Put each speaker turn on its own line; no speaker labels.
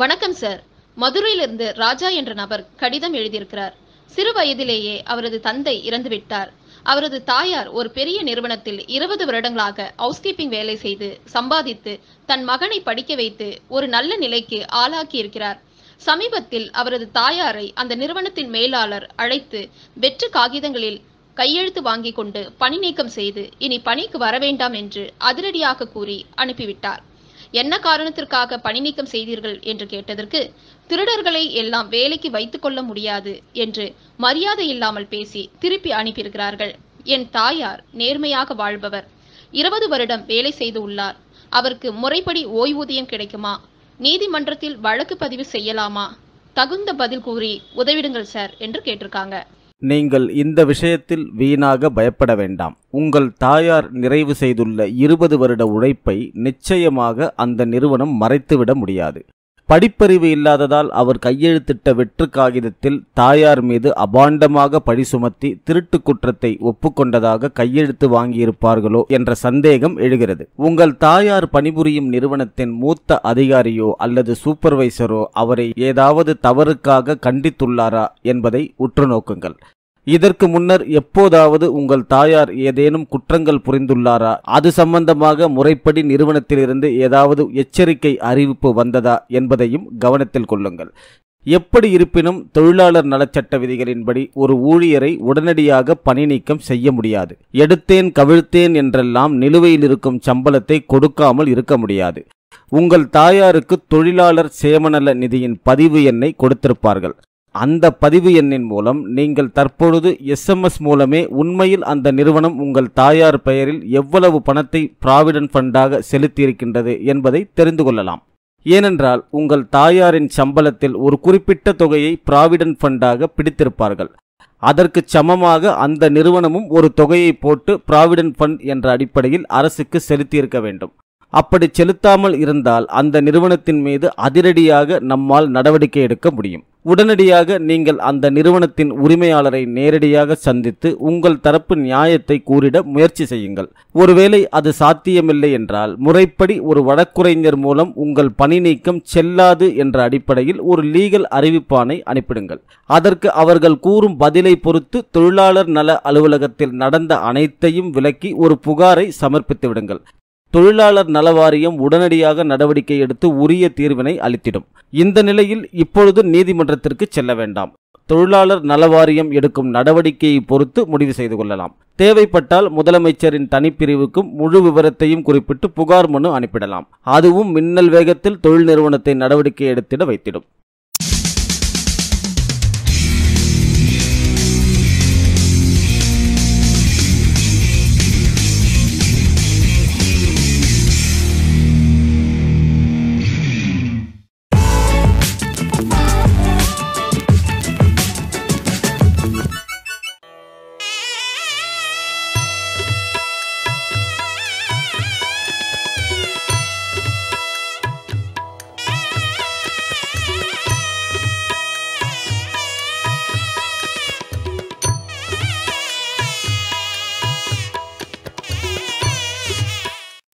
வணக்கம் சார் மதுரையிலிருந்து ராஜா என்ற நபர் கடிதம் எழுதியிருக்கிறார் சிறு வயதிலேயே அவரது தந்தை இறந்துவிட்டார் அவரது தாயார் ஒரு பெரிய நிறுவனத்தில் இருபது வருடங்களாக ஹவுஸ்கீப்பிங் வேலை செய்து சம்பாதித்து தன் மகனை படிக்க வைத்து ஒரு நல்ல நிலைக்கு ஆளாக்கி இருக்கிறார் சமீபத்தில் அவரது தாயாரை அந்த நிறுவனத்தின் மேலாளர் அழைத்து வெற்று காகிதங்களில் கையெழுத்து வாங்கி கொண்டு பணி நீக்கம் செய்து இனி பணிக்கு வர வேண்டாம் என்று அதிரடியாக கூறி அனுப்பிவிட்டார் என்ன காரணத்திற்காக பணி நீக்கம் செய்தீர்கள் என்று கேட்டதற்கு திருடர்களை எல்லாம் வேலைக்கு வைத்துக் கொள்ள முடியாது என்று மரியாதை இல்லாமல் பேசி திருப்பி அனுப்பியிருக்கிறார்கள் என் தாயார் நேர்மையாக வாழ்பவர் இருபது வருடம் வேலை செய்து உள்ளார் அவருக்கு முறைப்படி ஓய்வூதியம் கிடைக்குமா நீதிமன்றத்தில் வழக்கு பதிவு செய்யலாமா தகுந்த பதில் கூறி உதவிடுங்கள் சார் என்று கேட்டிருக்காங்க
நீங்கள் இந்த விஷயத்தில் வீணாக பயப்பட வேண்டாம் உங்கள் தாயார் நிறைவு செய்துள்ள இருபது வருட உழைப்பை நிச்சயமாக அந்த நிறுவனம் மறைத்துவிட முடியாது படிப்பறிவு இல்லாததால் அவர் கையெழுத்திட்ட வெற்று காகிதத்தில் தாயார் மீது அபாண்டமாக பழி சுமத்தி திருட்டு குற்றத்தை ஒப்புக்கொண்டதாக கையெழுத்து வாங்கியிருப்பார்களோ என்ற சந்தேகம் எழுகிறது உங்கள் தாயார் பணிபுரியும் நிறுவனத்தின் மூத்த அதிகாரியோ அல்லது சூப்பர்வைசரோ அவரை ஏதாவது தவறுக்காக கண்டித்துள்ளாரா என்பதை உற்று நோக்குங்கள் இதற்கு முன்னர் எப்போதாவது உங்கள் தாயார் ஏதேனும் குற்றங்கள் புரிந்துள்ளாரா அது சம்பந்தமாக முறைப்படி நிறுவனத்திலிருந்து ஏதாவது எச்சரிக்கை அறிவிப்பு வந்ததா என்பதையும் கவனத்தில் கொள்ளுங்கள் எப்படி இருப்பினும் தொழிலாளர் நலச்சட்ட விதிகளின்படி ஒரு ஊழியரை உடனடியாக பணி நீக்கம் செய்ய முடியாது எடுத்தேன் கவிழ்த்தேன் என்றெல்லாம் நிலுவையில் இருக்கும் சம்பளத்தை கொடுக்காமல் இருக்க முடியாது உங்கள் தாயாருக்கு தொழிலாளர் சேமநல நிதியின் பதிவு எண்ணை கொடுத்திருப்பார்கள் அந்த பதிவு எண்ணின் மூலம் நீங்கள் தற்பொழுது எஸ்எம்எஸ் மூலமே உண்மையில் அந்த நிறுவனம் உங்கள் தாயார் பெயரில் எவ்வளவு பணத்தை ப்ராவிடன்ட் ஃபண்டாக செலுத்தியிருக்கின்றது என்பதை தெரிந்து கொள்ளலாம் ஏனென்றால் உங்கள் தாயாரின் சம்பளத்தில் ஒரு குறிப்பிட்ட தொகையை ப்ராவிடன்ட் ஃபண்டாக பிடித்திருப்பார்கள் அதற்கு சமமாக அந்த நிறுவனமும் ஒரு தொகையை போட்டு ப்ராவிடன்ட் ஃபண்ட் என்ற அடிப்படையில் அரசுக்கு செலுத்தியிருக்க வேண்டும் அப்படி செலுத்தாமல் இருந்தால் அந்த நிறுவனத்தின் மீது அதிரடியாக நம்மால் நடவடிக்கை எடுக்க முடியும் உடனடியாக நீங்கள் அந்த நிறுவனத்தின் உரிமையாளரை நேரடியாக சந்தித்து உங்கள் தரப்பு நியாயத்தை கூறிட முயற்சி செய்யுங்கள் ஒருவேளை அது சாத்தியமில்லை என்றால் முறைப்படி ஒரு வழக்குரைஞர் மூலம் உங்கள் பணி நீக்கம் செல்லாது என்ற அடிப்படையில் ஒரு லீகல் அறிவிப்பானை அனுப்பிடுங்கள் அதற்கு அவர்கள் கூறும் பதிலை பொறுத்து தொழிலாளர் நல அலுவலகத்தில் நடந்த அனைத்தையும் விலக்கி ஒரு புகாரை சமர்ப்பித்து விடுங்கள் தொழிலாளர் நலவாரியம் உடனடியாக நடவடிக்கை எடுத்து உரிய தீர்வினை அளித்திடும் இந்த நிலையில் இப்பொழுது நீதிமன்றத்திற்கு செல்ல வேண்டாம் தொழிலாளர் நலவாரியம் எடுக்கும் நடவடிக்கையை பொறுத்து முடிவு செய்து கொள்ளலாம் தேவைப்பட்டால் முதலமைச்சரின் தனிப்பிரிவுக்கும் முழு விவரத்தையும் குறிப்பிட்டு புகார் மனு அனுப்பிடலாம் அதுவும் மின்னல் வேகத்தில் தொழில் நிறுவனத்தை நடவடிக்கை எடுத்திட வைத்திடும்